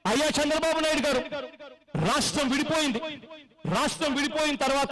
అయ్యా చంద్రబాబు నాయుడు గారు రాష్ట్రం విడిపోయింది రాష్ట్రం విడిపోయిన తర్వాత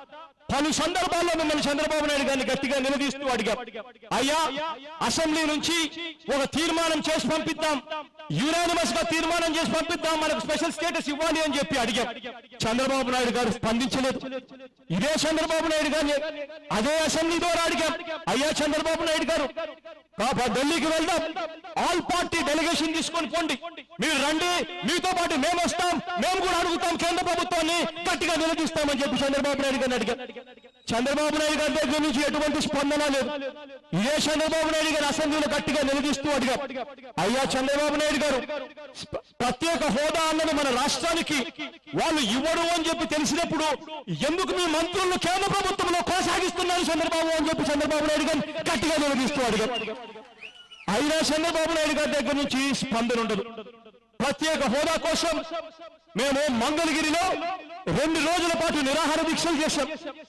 పలు సందర్భాల్లో మిమ్మల్ని చంద్రబాబు నాయుడు గారిని గట్టిగా నిలదీస్తూ అడిగాం అయ్యా అసెంబ్లీ నుంచి ఒక తీర్మానం చేసి పంపిద్దాం యునానిమస్ గా తీర్మానం చేసి పంపిద్దాం మనకు స్పెషల్ స్టేటస్ ఇవ్వాలి అని చెప్పి అడిగాం చంద్రబాబు నాయుడు గారు స్పందించలేదు ఇదే చంద్రబాబు నాయుడు గారిని అదే అసెంబ్లీ ద్వారా అడిగాం అయ్యా చంద్రబాబు నాయుడు గారు కాపా ఢిల్లీకి వెళ్దాం ఆల్ పార్టీ డెలిగేషన్ తీసుకొని పోండి మీరు రండి మీతో పాటు మేము వస్తాం మేము కూడా అడుగుతాం కేంద్ర ప్రభుత్వాన్ని గట్టిగా నిలదీస్తామని చెప్పి చంద్రబాబు నాయుడు గారిని అడిగాం చంద్రబాబు నాయుడు గారి దగ్గర నుంచి ఎటువంటి స్పందన లేదు ఇదే చంద్రబాబు నాయుడు గారు అసెంబ్లీలో గట్టిగా నిలదీస్తూ అడిగాం అయ్యా చంద్రబాబు నాయుడు గారు స్ప- ప్రత్యేక హోదా అన్నది మన రాష్ట్రానికి వాళ్ళు ఇవ్వడు అని చెప్పి తెలిసినప్పుడు ఎందుకు మీ మంత్రులను కేంద్ర ప్రభుత్వంలో కొనసాగిస్తున్నారు చంద్రబాబు అని చెప్పి చంద్రబాబు నాయుడు గారు గట్టిగా నిలదీస్తూ అడిగాం అయినా చంద్రబాబు నాయుడు గారి దగ్గర నుంచి స్పందన ఉండదు ప్రత్యేక హోదా కోసం మేము మంగళగిరిలో రెండు రోజుల పాటు నిరాహార దీక్షలు చేశాం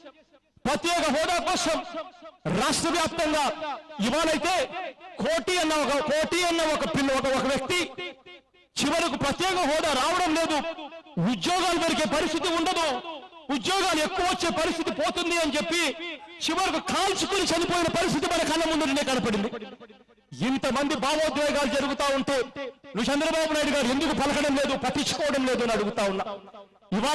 ప్రత్యేక హోదా కోసం రాష్ట్ర వ్యాప్తంగా ఇవాళైతే కోటి అన్న ఒక కోటి అన్న ఒక పిల్ల ఒక ఒక వ్యక్తి చివరకు ప్రత్యేక హోదా రావడం లేదు ఉద్యోగాలు దొరికే పరిస్థితి ఉండదు ఉద్యోగాలు ఎక్కువ వచ్చే పరిస్థితి పోతుంది అని చెప్పి చివరకు కాల్చుకుని చనిపోయిన పరిస్థితి మన కళ్ళ ముందు కనపడింది ఇంతమంది భావోద్వేగాలు జరుగుతా ఉంటే నువ్వు చంద్రబాబు నాయుడు గారు ఎందుకు పలకడం లేదు పట్టించుకోవడం లేదు అని అడుగుతా ఉన్నా ఇవాళ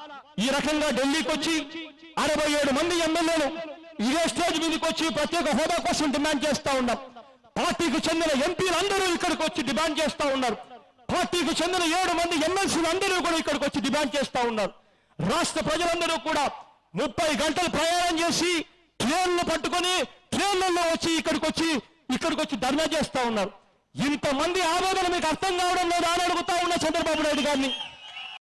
ఈ రకంగా ఢిల్లీకి వచ్చి అరవై ఏడు మంది ఎమ్మెల్యేలు ఇదే స్టేజ్ మీదకి వచ్చి ప్రత్యేక హోదా కోసం డిమాండ్ చేస్తా ఉన్నాం పార్టీకి చెందిన ఎంపీలు అందరూ ఇక్కడికి వచ్చి డిమాండ్ చేస్తా ఉన్నారు పార్టీకి చెందిన ఏడు మంది ఎమ్మెల్సీలు అందరూ కూడా ఇక్కడికి వచ్చి డిమాండ్ చేస్తా ఉన్నారు రాష్ట్ర ప్రజలందరూ కూడా ముప్పై గంటలు ప్రయాణం చేసి ట్రైన్లు పట్టుకొని ట్రైన్లలో వచ్చి ఇక్కడికి వచ్చి ఇక్కడికి వచ్చి ధర్నా చేస్తా ఉన్నారు ఇంతమంది ఆవేదన మీకు అర్థం కావడం లేదా అని అడుగుతా ఉన్నా చంద్రబాబు నాయుడు గారిని